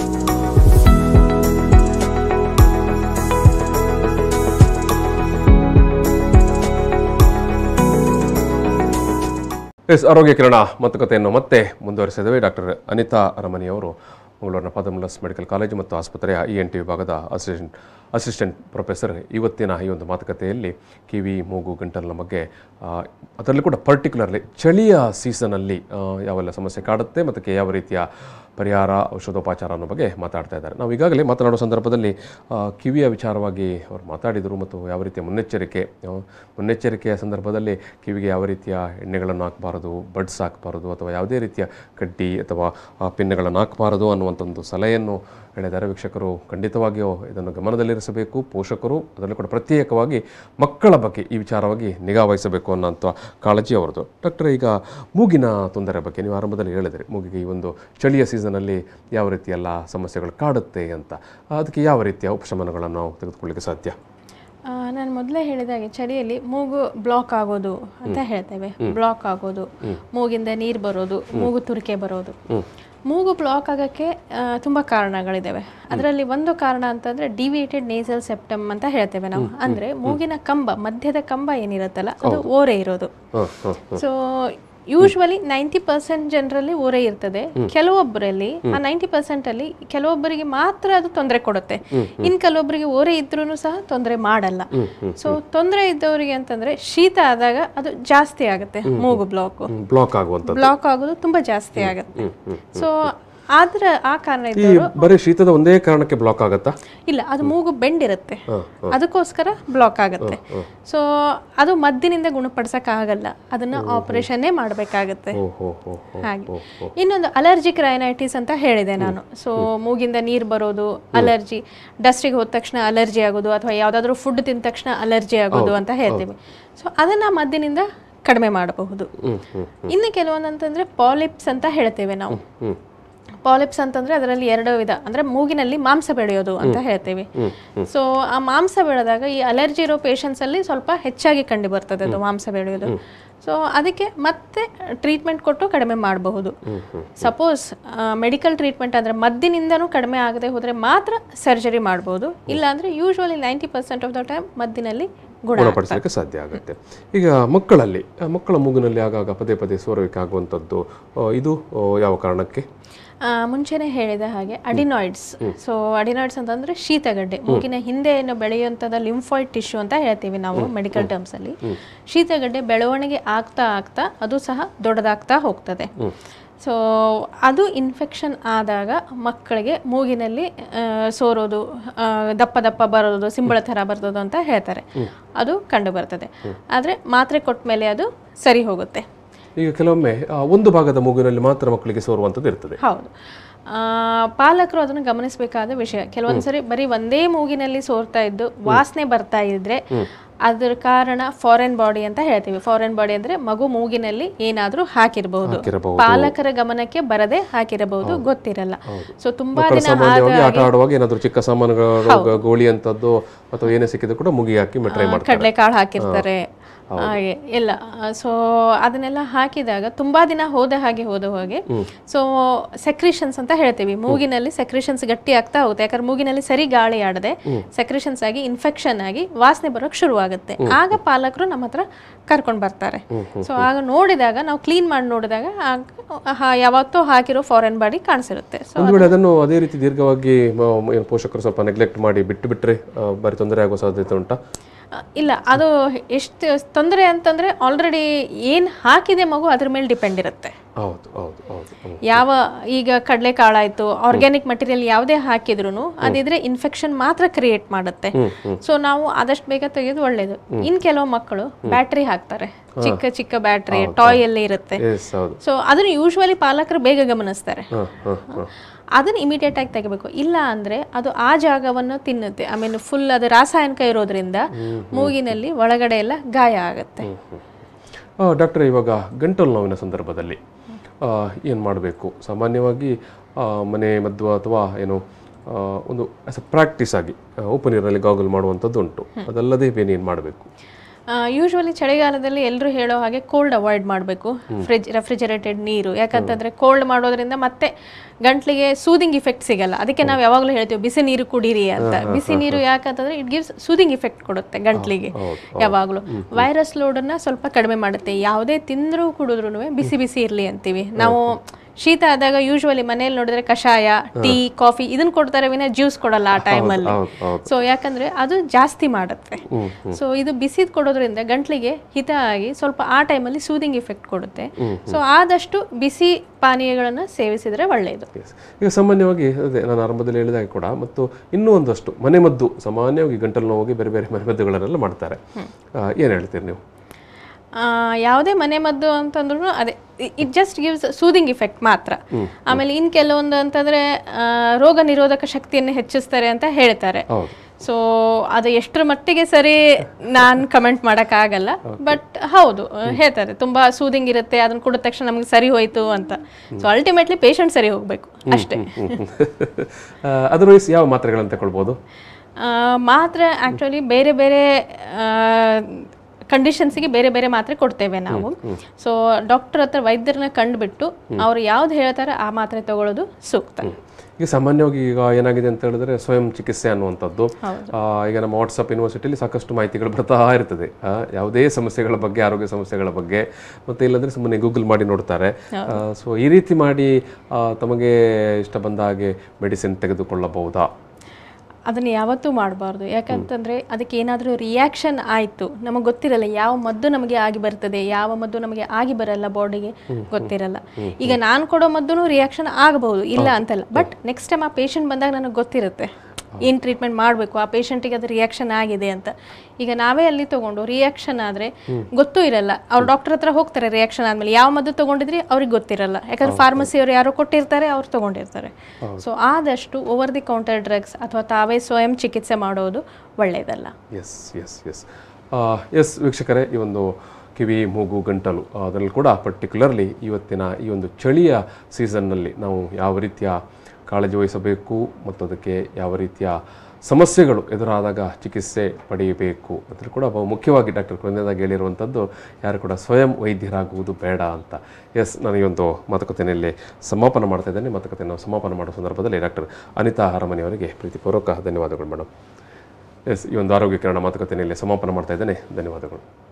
ಎಸ್ ಆರೋಗ್ಯ ಕಿರಣ ಮಾತುಕತೆಯನ್ನು ಮತ್ತೆ ಮುಂದುವರಿಸಿದ್ದೇವೆ ಡಾಕ್ಟರ್ ಅನಿತಾ ಅರಮನಿಯವರು ಮಂಗಳೂರಿನ ಪದಮುಲಸ್ ಮೆಡಿಕಲ್ ಕಾಲೇಜು ಮತ್ತು ಆಸ್ಪತ್ರೆಯ ಇ ಎನ್ ಟಿ ವಿಭಾಗದ ಅಸಿಸ್ಟೆಂಟ್ ಅಸಿಸ್ಟೆಂಟ್ ಪ್ರೊಫೆಸರ್ ಇವತ್ತಿನ ಈ ಒಂದು ಮಾತುಕತೆಯಲ್ಲಿ ಕಿವಿ ಮೂಗು ಗಂಟಲಿನ ಬಗ್ಗೆ ಆ, ಅದರಲ್ಲೂ ಕೂಡ ಪರ್ಟಿಕ್ಯುಲರ್ಲಿ ಚಳಿಯ ಸೀಸನಲ್ಲಿ ಆ, ಯಾವೆಲ್ಲ ಸಮಸ್ಯೆ ಕಾಡುತ್ತೆ ಮತ್ತು ಯಾವ ರೀತಿಯ ಪರಿಹಾರ ಔಷಧೋಪಚಾರ ಅನ್ನೋ ಬಗ್ಗೆ ಮಾತಾಡ್ತಾ ಇದ್ದಾರೆ ನಾವು ಈಗಾಗಲೇ ಮಾತನಾಡೋ ಸಂದರ್ಭದಲ್ಲಿ ಆ, ಕಿವಿಯ ವಿಚಾರವಾಗಿ ಅವರು ಮಾತಾಡಿದರು ಮತ್ತು ಯಾವ ರೀತಿಯ ಮುನ್ನೆಚ್ಚರಿಕೆ ಆ, ಮುನ್ನೆಚ್ಚರಿಕೆಯ ಸಂದರ್ಭದಲ್ಲಿ ಕಿವಿಗೆ ಯಾವ ರೀತಿಯ ಎಣ್ಣೆಗಳನ್ನು ಹಾಕಬಾರದು ಬಡ್ಸ್ ಹಾಕಬಾರದು ಅಥವಾ ಯಾವುದೇ ರೀತಿಯ ಕಡ್ಡಿ ಅಥವಾ ಆ, ಪಿನ್ನುಗಳನ್ನು ಹಾಕಬಾರದು ಅನ್ನುವಂಥ ಒಂದು ಸಲಹೆಯನ್ನು ಹೇಳಿದ್ದಾರೆ ವೀಕ್ಷಕರು ಖಂಡಿತವಾಗಿಯೂ ಇದನ್ನು ಗಮನದಲ್ಲಿರಿಸಬೇಕು ಪೋಷಕರು ಅದರಲ್ಲೂ ಕೂಡ ಪ್ರತ್ಯೇಕವಾಗಿ ಮಕ್ಕಳ ಬಗ್ಗೆ ಈ ವಿಚಾರವಾಗಿ ನಿಗಾ ವಹಿಸಬೇಕು ಅನ್ನೋಂಥ ಕಾಳಜಿ ಅವರದು ಡಾಕ್ಟರ್ ಈಗ ಮೂಗಿನ ತೊಂದರೆ ಬಗ್ಗೆ ನೀವು ಆರಂಭದಲ್ಲಿ ಹೇಳಿದ್ರಿ ಮೂಗಿಗೆ ಈ ಒಂದು ಚಳಿಯ ಸೀಸನಲ್ಲಿ ಯಾವ ರೀತಿ ಎಲ್ಲ ಸಮಸ್ಯೆಗಳು ಕಾಡುತ್ತೆ ಅಂತ ಅದಕ್ಕೆ ಯಾವ ರೀತಿಯ ಉಪಶಮನಗಳನ್ನು ನಾವು ತೆಗೆದುಕೊಳ್ಳಿಕ್ಕೆ ಸಾಧ್ಯ ನಾನು ಮೊದಲೇ ಹೇಳಿದಾಗೆ ಚಳಿಯಲ್ಲಿ ಮೂಗು ಬ್ಲಾಕ್ ಆಗೋದು ಅಂತ ಹೇಳ್ತೇವೆ ಬ್ಲಾಕ್ ಆಗೋದು ಮೂಗಿಂದ ನೀರು ಬರೋದು ಮೂಗು ತುರಿಕೆ ಬರೋದು ಮೂಗು ಬ್ಲಾಕ್ ಆಗೋಕ್ಕೆ ಆ, ತುಂಬಾ ಕಾರಣಗಳಿದ್ದಾವೆ ಅದರಲ್ಲಿ ಒಂದು ಕಾರಣ ಅಂತಂದ್ರೆ ಡಿವಿಯೇಟೆಡ್ ನೇಸಲ್ ಸೆಪ್ಟಮ್ ಅಂತ ಹೇಳ್ತೇವೆ ನಾವು ಅಂದ್ರೆ ಮೂಗಿನ ಕಂಬ ಮಧ್ಯದ ಕಂಬ ಏನಿರುತ್ತಲ್ಲ ಅದು ಓರೆ ಇರೋದು ಹಾಂ ಹಾಂ ಸೊ ಯೂಶ್ವಲಿ ನೈಂಟಿ ಪರ್ಸೆಂಟ್ ಜನರಲ್ಲಿ ಓರೆ ಇರ್ತದೆ ಕೆಲವೊಬ್ಬರಲ್ಲಿ ಆ ನೈಂಟಿ ಪರ್ಸೆಂಟ್ ಅಲ್ಲಿ ಕೆಲವೊಬ್ಬರಿಗೆ ಮಾತ್ರ ಅದು ತೊಂದರೆ ಕೊಡುತ್ತೆ ಇನ್ ಕೆಲವೊಬ್ಬರಿಗೆ ಓರೆ ಇದ್ರೂ ಸಹ ತೊಂದರೆ ಮಾಡಲ್ಲ ಸೊ ತೊಂದರೆ ಇದ್ದವರಿಗೆ ಅಂತಂದ್ರೆ ಶೀತ ಆದಾಗ ಅದು ಜಾಸ್ತಿ ಆಗುತ್ತೆ ಮೂಗು ಬ್ಲಾಕ್ ಬ್ಲಾಕ್ ಆಗುವಂಥದ್ದು ಬ್ಲಾಕ್ ಆಗೋದು ತುಂಬಾ ಜಾಸ್ತಿ ಆಗುತ್ತೆ ಸೊ ಆದ್ರ ಆ ಕಾರಣ ಈ ಇದ್ದವರು ಬರೀ ಶೀತದ ಒಂದೇ ಕಾರಣಕ್ಕೆ ಬ್ಲಾಕ್ ಆಗುತ್ತಾ ಇಲ್ಲ ಅದು ಮೂಗು ಬೆಂಡಿರುತ್ತೆ ಅದಕ್ಕೋಸ್ಕರ ಬ್ಲಾಕ್ ಆಗುತ್ತೆ ಸೊ ಅದು ಮದ್ದಿನಿಂದ ಗುಣಪಡಿಸಕ್ ಆಗಲ್ಲ ಅದನ್ನ ಆಪರೇಷನ್ನೇ ಮಾಡಬೇಕಾಗತ್ತೆ ಓ ಹೋ ಹೋ ಹೋ ಹಾಗೆ ಇನ್ನೊಂದು ಅಲರ್ಜಿಕ್ ರೈನೈಟಿಸ್ ಅಂತ ಹೇಳಿದೆ ನಾನು ಸೊ ಮೂಗಿಂದ ನೀರು ಬರೋದು ಅಲರ್ಜಿ ಡಸ್ಟಿಗೆ ಹೋದ ತಕ್ಷಣ ಅಲರ್ಜಿ ಆಗೋದು ಅಥವಾ ಯಾವುದಾದ್ರೂ ಫುಡ್ ತಿಂದ ತಕ್ಷಣ ಅಲರ್ಜಿ ಆಗೋದು ಅಂತ ಹೇಳ್ತೀವಿ ಸೊ ಅದನ್ನ ಮದ್ದಿನಿಂದ ಕಡಿಮೆ ಮಾಡಬಹುದು ಇನ್ನು ಕೆಲವೊಂದು ಅಂತಂದ್ರೆ ಪಾಲಿಪ್ಸ್ ಅಂತ ಹೇಳ್ತೇವೆ ನಾವು ಪಾಲಿಪ್ಸ್ ಅಂತಂದ್ರೆ ಅದರಲ್ಲಿ ಎರಡು ವಿಧ ಅಂದ್ರೆ ಮೂಗಿನಲ್ಲಿ ಮಾಂಸ ಬೆಳೆಯೋದು ಅಂತ ಹೇಳ್ತೇವೆ ಸೊ ಆ ಮಾಂಸ ಬೆಳೆದಾಗ ಈ ಅಲರ್ಜಿ ಇರೋ ಪೇಷಂಟ್ಸ್ ಅಲ್ಲಿ ಸ್ವಲ್ಪ ಹೆಚ್ಚಾಗಿ ಕಂಡು ಬರ್ತದೆ ಅದು ಮಾಂಸ ಬೆಳೆಯೋದು ಸೊ ಅದಕ್ಕೆ ಮತ್ತೆ ಟ್ರೀಟ್ಮೆಂಟ್ ಕೊಟ್ಟು ಕಡಿಮೆ ಮಾಡಬಹುದು ಸಪೋಸ್ ಮೆಡಿಕಲ್ ಟ್ರೀಟ್ಮೆಂಟ್ ಅಂದ್ರೆ ಮದ್ದಿನಿಂದನೂ ಕಡಿಮೆ ಆಗದೆ ಹೋದ್ರೆ ಮಾತ್ರ ಸರ್ಜರಿ ಮಾಡಬಹುದು ಇಲ್ಲಾಂದ್ರೆ usually ninety percent of the time ಮದ್ದಿನಲ್ಲಿ ಗುಣ ಗುಣಪಡಿಸಲಿಕ್ಕೆ ಸಾಧ್ಯ ಆಗುತ್ತೆ ಈಗ ಮಕ್ಕಳಲ್ಲಿ ಆ, ಮಕ್ಕಳ ಮೂಗಿನಲ್ಲಿ ಆಗಾಗ ಪದೇ ಪದೇ ಸೋರುವಿಕೆ ಆಗುವಂಥದ್ದು ಆ, ಇದು ಆ, ಯಾವ ಕಾರಣಕ್ಕೆ ಆ, ಮುಂಚೆನೆ ಹೇಳಿದ ಹಾಗೆ ಅಡಿನಾಯ್ಡ್ಸ್ ಸೊ ಅಡಿನಾಯ್ಡ್ಸ್ ಅಂತಂದ್ರೆ ಶೀತಗಡ್ಡೆ ಮೂಗಿನ ಹಿಂದೆ ಏನು ಬೆಳೆಯುವಂಥದ್ದು ಲಿಂಫಾಯ್ಡ್ ಟಿಶ್ಯೂ ಅಂತ ಹೇಳ್ತೀವಿ ನಾವು ಮೆಡಿಕಲ್ ಟರ್ಮ್ಸ್ ಅಲ್ಲಿ ಶೀತಗಡ್ಡೆ ಬೆಳವಣಿಗೆ ಆಗ್ತಾ ಆಗ್ತಾ ಅದು ಸಹ ದೊಡ್ಡದಾಗ್ತಾ ಹೋಗ್ತದೆ ಸೊ ಅದು ಇನ್ಫೆಕ್ಷನ್ ಆದಾಗ ಮಕ್ಕಳಿಗೆ ಮೂಗಿನಲ್ಲಿ ಆ, ಸೋರೋದು ಆ, ದಪ್ಪ ದಪ್ಪ ಬರೋದು ಸಿಂಬಳ ಥರ ಬರ್ತದೆ ಅಂತ ಹೇಳ್ತಾರೆ ಅದು ಕಂಡು ಬರ್ತದೆ ಆದರೆ ಮಾತ್ರೆ ಕೊಟ್ಟ ಮೇಲೆ ಅದು ಸರಿ ಹೋಗುತ್ತೆ ಈಗ ಕೆಲವೊಮ್ಮೆ ಆ, ಒಂದು ಭಾಗದ ಮೂಗಿನಲ್ಲಿ ಮಾತ್ರ ಮಕ್ಕಳಿಗೆ ಸೋರುವಂಥದ್ದು ಇರ್ತದೆ ಹೌದು ಆ, ಪಾಲಕರು ಅದನ್ನು ಗಮನಿಸಬೇಕಾದ ವಿಷಯ ಕೆಲವೊಂದ್ಸರಿ ಬರೀ ಒಂದೇ ಮೂಗಿನಲ್ಲಿ ಸೋರ್ತಾ ಇದ್ದು ವಾಸನೆ ಬರ್ತಾ ಇದ್ರೆ ಅದರ ಕಾರಣ ಫಾರೆನ್ ಬಾಡಿ ಅಂತ ಹೇಳ್ತೀವಿ ಫಾರೆನ್ ಬಾಡಿ ಅಂದ್ರೆ ಮಗು ಮೂಗಿನಲ್ಲಿ ಏನಾದ್ರೂ ಹಾಕಿರಬಹುದು ಹಾಕಿರಬಹುದು. ಪಾಲಕರ ಗಮನಕ್ಕೆ ಬರದೆ ಹಾಕಿರಬಹುದು ಗೊತ್ತಿರಲ್ಲ ಸೊ ತುಂಬಾ ಮಕ್ಕಳು ದಿನ ಸಾಮಾನ್ಯವಾಗಿ ಆಟ ಆಡುವಾಗ ಏನಾದ್ರು ಚಿಕ್ಕ ಸಾಮಾನುಗಳು ಗ- ಗೋಳಿ ಅಂತದ್ದು ಅಥವಾ ಏನೇ ಸಿಕ್ಕಿದ್ರು ಕೂಡ ಮುಗಿ ಹಾಕಿ ಟ್ರೈ ಮಾಡ್ತಾರೆ ಕಡಲೆಕಾಳು ಹಾಕಿರ್ತಾರೆ ಹಾಗೆ ಎಲ್ಲ ಸೊ ಅದನ್ನೆಲ್ಲ ಹಾಕಿದಾಗ ತುಂಬಾ ದಿನ ಹೋದ ಹಾಗೆ ಹೋದ ಹಾಗೆ ಸೊ ಸೆಕ್ರಿಷನ್ಸ್ ಅಂತ ಹೇಳ್ತೀವಿ ಮೂಗಿನಲ್ಲಿ ಸೆಕ್ರಿಷನ್ಸ್ ಗಟ್ಟಿ ಆಗ್ತಾ ಹೋಗುತ್ತೆ ಯಾಕಂದ್ರೆ ಮೂಗಿನಲ್ಲಿ ಸರಿ ಗಾಳಿ ಆಡದೆ ಸೆಕ್ರಿಷನ್ಸ್ ಆಗಿ ಇನ್ಫೆಕ್ಷನ್ ಆಗಿ ವಾಸನೆ ಬರೋಕ್ ಶುರು ಆಗುತ್ತೆ ಆಗ ಪಾಲಕರು ನಮ್ಮ ಹತ್ರ ಕರ್ಕೊಂಡು ಬರ್ತಾರೆ ಸೊ ಆಗ ನೋಡಿದಾಗ ನಾವು ಕ್ಲೀನ್ ಮಾಡಿ ನೋಡಿದಾಗ ಆಗ ಹ- ಯಾವತ್ತೋ ಹಾಕಿರೋ ಫಾರೆನ್ ಬಾಡಿ ಕಾಣಿಸಿರುತ್ತೆ ಸೊ ಒಂದು ವೇಳೆ ಅದನ್ನು ಅದೇ ರೀತಿ ದೀರ್ಘವಾಗಿ ಮ- ಏನು ಪೋಷಕರು ಸ್ವಲ್ಪ ನೆಗ್ಲೆಕ್ಟ್ ಮಾಡಿ ಬಿಟ್ಟು ಬಿಟ್ರೆ ಆ, ಬಾರಿ ತೊಂದರೆ ಆಗೋ ಸಾಧ್ಯತೆ ಉಂಟಾ ಅ, ಇಲ್ಲ ಅದು ಎಷ್ಟು ತೊಂದರೆ ಅಂತಂದ್ರೆ ಆಲ್ರೆಡಿ ಏನ್ ಹಾಕಿದೆ ಮಗು ಅದ್ರ ಮೇಲೆ ಡಿಪೆಂಡ್ ಇರುತ್ತೆ ಹೌದು ಹೌದು ಹೌದು ಹ್ಮ್. ಯಾವ ಈಗ ಕಡಲೆಕಾಳಾಯ್ತು ಆರ್ಗ್ಯಾನಿಕ್ ಮಟೀರಿಯಲ್ ಯಾವುದೇ ಹಾಕಿದ್ರು ಅದಿದ್ರೆ ಇನ್ಫೆಕ್ಷನ್ ಮಾತ್ರ ಕ್ರಿಯೇಟ್ ಮಾಡುತ್ತೆ ಸೊ ನಾವು ಆದಷ್ಟು ಬೇಗ ತೆಗೆಯೋದು ಒಳ್ಳೇದು ಇನ್ ಕೆಲವು ಮಕ್ಕಳು ಬ್ಯಾಟ್ರಿ ಹಾಕ್ತಾರೆ ಚಿಕ್ಕ ಚಿಕ್ಕ ಬ್ಯಾಟ್ರಿ ಟಾಯ್ ಎಲ್ಲ ಇರುತ್ತೆ ಎಸ್ ಹೌದು ಸೊ ಅದನ್ನು ಯೂಶ್ವಲಿ ಪಾಲಕರು ಬೇಗ ಗಮನಿಸ್ತಾರೆ ಹಾಂ ಹಾಂ ಹಾಂ ಅದನ್ನ ಇಮಿಡಿಯೇಟ್ ಆಗಿ ತೆಗಿಬೇಕು ಇಲ್ಲ ಅಂದ್ರೆ ಅದು ಆ ಜಾಗವನ್ನು ತಿನ್ನುತ್ತೆ ಐ ಮೀನ್ ಫುಲ್ ಅದು ರಾಸಾಯನಿಕ ಇರೋದ್ರಿಂದ ಮೂಗಿನಲ್ಲಿ ಒಳಗಡೆ ಎಲ್ಲ ಗಾಯ ಆಗುತ್ತೆ ಡಾಕ್ಟರ್ ಇವಾಗ ಗಂಟಲು ನೋವಿನ ಸಂದರ್ಭದಲ್ಲಿ ಏನು ಮಾಡಬೇಕು ಸಾಮಾನ್ಯವಾಗಿ ಆ, ಮನೆ ಮದ್ದು ಅಥವಾ ಏನು ಆ, ಒಂದು ಆಸ್ ಅ ಪ್ರಾಕ್ಟೀಸ್ ಆಗಿ ಆ, ಉಪ್ಪು ನೀರಿನಲ್ಲಿ ಗಾಗಲ್ ಮಾಡುವಂಥದ್ದು ಉಂಟು ಅದಲ್ಲದೆ ಬೇನೇನು ಮಾಡಬೇಕು ಯೂಶ್ವಲಿ ಚಳಿಗಾಲದಲ್ಲಿ ಎಲ್ಲರೂ ಹೇಳೋ ಹಾಗೆ ಕೋಲ್ಡ್ ಅವಾಯ್ಡ್ ಮಾಡಬೇಕು ಫ್ರಿಜ್ ರೆಫ್ರಿಜರೇಟೆಡ್ ನೀರು ಯಾಕಂತಂದ್ರೆ ಕೋಲ್ಡ್ ಮಾಡೋದ್ರಿಂದ ಮತ್ತೆ ಗಂಟ್ಲಿಗೆ ಸೂದಿಂಗ್ ಇಫೆಕ್ಟ್ ಸಿಗಲ್ಲ ಅದಕ್ಕೆ ನಾವು ಯಾವಾಗಲೂ ಹೇಳ್ತೀವಿ ಬಿಸಿ ನೀರು ಕುಡೀರಿ ಅಂತ ಬಿಸಿ ನೀರು ಯಾಕಂತಂದ್ರೆ ಇಟ್ ಗಿವ್ಸ್ ಸೂದಿಂಗ್ ಇಫೆಕ್ಟ್ ಕೊಡುತ್ತೆ ಗಂಟ್ಲಿಗೆ ಯಾವಾಗಲೂ ವೈರಸ್ ಲೋಡನ್ನ ಸ್ವಲ್ಪ ಕಡಿಮೆ ಮಾಡುತ್ತೆ ಯಾವುದೇ ತಿಂದರೂ ಕುಡಿದ್ರು ಬಿಸಿ ಬಿಸಿ ಇರಲಿ ಅಂತೀವಿ ನಾವು ಶೀತ ಆದಾಗ ಯೂಶ್ವಲಿ ಮನೇಲಿ ನೋಡಿದ್ರೆ ಕಷಾಯ ಟೀ ಕಾಫಿ ಇದನ್ನ ಕೊಡ್ತಾರೆ ವಿನ ಜ್ಯೂಸ್ ಕೊಡಲ್ಲ ಆ ಟೈಮಲ್ಲಿ ಹೌದು ಹೌದು ಸೊ ಯಾಕಂದ್ರೆ ಅದು ಜಾಸ್ತಿ ಮಾಡುತ್ತೆ ಸೊ ಇದು ಬಿಸಿದ್ ಕೊಡೋದ್ರಿಂದ ಗಂಟ್ಲಿಗೆ ಹಿತ ಆಗಿ ಸ್ವಲ್ಪ ಆ ಟೈಮಲ್ಲಿ ಸೂದಿಂಗ್ ಇಫೆಕ್ಟ್ ಕೊಡುತ್ತೆ ಸೊ ಆದಷ್ಟು ಬಿಸಿ ಪಾನೀಯಗಳನ್ನು ಸೇವಿಸಿದ್ರೆ ಒಳ್ಳೆಯದು Yes. ಈಗ ಸಾಮಾನ್ಯವಾಗಿ ಅದೇ ನಾನು ಆರಂಭದಲ್ಲಿ ಹೇಳಿದಾಗ ಕೂಡ ಮತ್ತು ಇನ್ನೂ ಒಂದಷ್ಟು ಮನೆಮದ್ದು ಸಾಮಾನ್ಯವಾಗಿ ಗಂಟಲು ನೋವಿಗೆ ಬೇರೆ ಬೇರೆ ಮನೆಮದ್ದುಗಳನ್ನೆಲ್ಲ ಮಾಡ್ತಾರೆ ಏನು ಹೇಳ್ತೀರಿ ನೀವು ಆ, ಯಾವುದೇ ಮನೆ ಮದ್ದು ಅಂತಂದ್ರೂ ಅದೇ it just gives soothing effect ಮಾತ್ರ ಆಮೇಲೆ ಇನ್ ಕೆಲವೊಂದು ಅಂತಂದ್ರೆ ಆ, ರೋಗ ನಿರೋಧಕ ಶಕ್ತಿಯನ್ನು ಹೆಚ್ಚಿಸ್ತಾರೆ ಅಂತ ಹೇಳ್ತಾರೆ ಹೌದು ಸೊ ಅದು ಎಷ್ಟರ ಮಟ್ಟಿಗೆ ಸರಿ ನಾನು ಕಮೆಂಟ್ ಮಾಡೋಕ್ಕಾಗಲ್ಲ ಬಟ್ ಹೌದು ಹೇಳ್ತಾರೆ ತುಂಬಾ ಸೂದಿಂಗ್ ಇರುತ್ತೆ ಅದನ್ನ ಕುಡಿದ ತಕ್ಷಣ ನಮ್ಗೆ ಸರಿ ಹೋಯ್ತು ಅಂತ ಸೊ ಅಲ್ಟಿಮೇಟ್ಲಿ ಪೇಷಂಟ್ ಸರಿ ಹೋಗ್ಬೇಕು ಅಷ್ಟೇ ಅದರ್ವೈಸ್ ಯಾವ ಮಾತ್ರೆಗಳನ್ನು ತಗೊಳ್ಬೋದು ಆ, ಮಾತ್ರೆ ಆ್ಯಕ್ಚುಲಿ ಬೇರೆ ಬೇರೆ ಕಂಡೀಷನ್ಸಿಗೆ ಬೇರೆ ಬೇರೆ ಮಾತ್ರೆ ಕೊಡ್ತೇವೆ ನಾವು ಸೊ ಡಾಕ್ಟರ್ ಹತ್ರ ವೈದ್ಯರನ್ನ ಕಂಡುಬಿಟ್ಟು ಅವ್ರು ಯಾವ್ದು ಹೇಳ್ತಾರೆ ಆ ಮಾತ್ರೆ ತಗೊಳ್ಳೋದು ಸೂಕ್ತ ಈಗ ಸಾಮಾನ್ಯವಾಗಿ ಈಗ ಏನಾಗಿದೆ ಅಂತ ಹೇಳಿದ್ರೆ ಸ್ವಯಂ ಚಿಕಿತ್ಸೆ ಅನ್ನುವಂಥದ್ದು ಆ, ಈಗ ನಮ್ಮ ವಾಟ್ಸಪ್ ಯೂನಿವರ್ಸಿಟಿಯಲ್ಲಿ ಸಾಕಷ್ಟು ಮಾಹಿತಿಗಳು ಬರ್ತಾ ಇರ್ತದೆ ಆ, ಯಾವುದೇ ಸಮಸ್ಯೆಗಳ ಬಗ್ಗೆ ಆರೋಗ್ಯ ಸಮಸ್ಯೆಗಳ ಬಗ್ಗೆ ಮತ್ತೆ ಇಲ್ಲಂದ್ರೆ ಸುಮ್ಮನೆ ಗೂಗಲ್ ಮಾಡಿ ನೋಡ್ತಾರೆ ಸೊ ಈ ರೀತಿ ಮಾಡಿ ಆ, ತಮಗೆ ಇಷ್ಟ ಬಂದ ಹಾಗೆ ಮೆಡಿಸಿನ್ ತೆಗೆದುಕೊಳ್ಳಬಹುದಾ ಅದನ್ನ ಯಾವತ್ತೂ ಮಾಡಬಾರ್ದು ಯಾಕಂತಂದ್ರೆ ಅದಕ್ಕೆ ಏನಾದರೂ ರಿಯಾಕ್ಷನ್ ಆಯಿತು ನಮಗೆ ಗೊತ್ತಿರಲ್ಲ ಯಾವ ಮದ್ದು ನಮಗೆ ಆಗಿ ಬರ್ತದೆ ಯಾವ ಮದ್ದು ನಮಗೆ ಆಗಿ ಬರಲ್ಲ ಬಾಡಿಗೆ ಗೊತ್ತಿರಲ್ಲ ಈಗ ನಾನು ಕೊಡೋ ಮದ್ದು ರಿಯಾಕ್ಷನ್ ಆಗಬಹುದು ಇಲ್ಲ ಅಂತಲ್ಲ ಬಟ್ ನೆಕ್ಸ್ಟ್ ಟೈಮ್ ಆ ಪೇಷಂಟ್ ಬಂದಾಗ ನನಗೆ ಗೊತ್ತಿರುತ್ತೆ ಏನು ಟ್ರೀಟ್ಮೆಂಟ್ ಮಾಡಬೇಕು ಆ ಪೇಷಂಟಿಗೆ ಅದು ರಿಯಾಕ್ಷನ್ ಆಗಿದೆ ಅಂತ ಈಗ ನಾವೇ ಅಲ್ಲಿ ತಗೊಂಡು ರಿಯಾಕ್ಷನ್ ಆದರೆ ಗೊತ್ತೂ ಇರಲ್ಲ ಅವ್ರು ಡಾಕ್ಟರ್ ಹತ್ರ ಹೋಗ್ತಾರೆ ರಿಯಾಕ್ಷನ್ ಆದಮೇಲೆ ಯಾವ ಮದ್ದು ತಗೊಂಡಿದ್ರಿ ಅವ್ರಿಗೆ ಗೊತ್ತಿರಲ್ಲ ಯಾಕಂದ್ರೆ ಫಾರ್ಮಸಿಯವರು ಯಾರೋ ಕೊಟ್ಟಿರ್ತಾರೆ ಅವ್ರು ತಗೊಂಡಿರ್ತಾರೆ ಸೊ ಆದಷ್ಟು ಓವರ್ ದಿ ಕೌಂಟರ್ ಡ್ರಗ್ಸ್ ಅಥವಾ ತಾವೇ ಸ್ವಯಂ ಚಿಕಿತ್ಸೆ ಮಾಡೋದು ಒಳ್ಳೆಯದಲ್ಲ ಎಸ್ ಎಸ್ ಎಸ್ ಎಸ್ ವೀಕ್ಷಕರೇ ಈ ಒಂದು ಕಿವಿ ಮೂಗು ಗಂಟಲು ಆ, ಅದರಲ್ಲಿ ಕೂಡ ಪರ್ಟಿಕ್ಯುಲರ್ಲಿ ಇವತ್ತಿನ ಈ ಒಂದು ಚಳಿಯ ಸೀಸನ್ನಲ್ಲಿ ನಾವು ಯಾವ ರೀತಿಯ ಕಾಳಜಿ ವಹಿಸಬೇಕು ಮತ್ತು ಅದಕ್ಕೆ ಯಾವ ರೀತಿಯ ಸಮಸ್ಯೆಗಳು ಎದುರಾದಾಗ ಚಿಕಿತ್ಸೆ ಪಡೆಯಬೇಕು ಅದ್ರ ಕೂಡ ಬಹು ಮುಖ್ಯವಾಗಿ ಡಾಕ್ಟರ್ ಕೊನೆಯದಾಗಿ ಹೇಳಿರುವಂಥದ್ದು ಯಾರು ಕೂಡ ಸ್ವಯಂ ವೈದ್ಯರಾಗುವುದು ಬೇಡ ಅಂತ ಎಸ್ ನಾನು ಈ ಒಂದು ಮಾತುಕತೆಯಲ್ಲಿ ಸಮಾಪನ ಮಾಡ್ತಾ ಇದ್ದೇನೆ ಮಾತುಕತೆಯನ್ನು ಸಮಾಪನ ಮಾಡುವ ಸಂದರ್ಭದಲ್ಲಿ ಡಾಕ್ಟರ್ ಅನಿತಾ ಹರಮನಿ ಅವರಿಗೆ ಪ್ರೀತಿಪೂರ್ವಕ ಧನ್ಯವಾದಗಳು ಮೇಡಮ್ ಎಸ್ ಈ ಒಂದು ಆರೋಗ್ಯ ಕಿರಣ ಮಾತುಕತೆಯಲ್ಲಿ ಸಮಾಪನ ಮಾಡ್ತಾ ಇದ್ದೇನೆ ಧನ್ಯವಾದಗಳು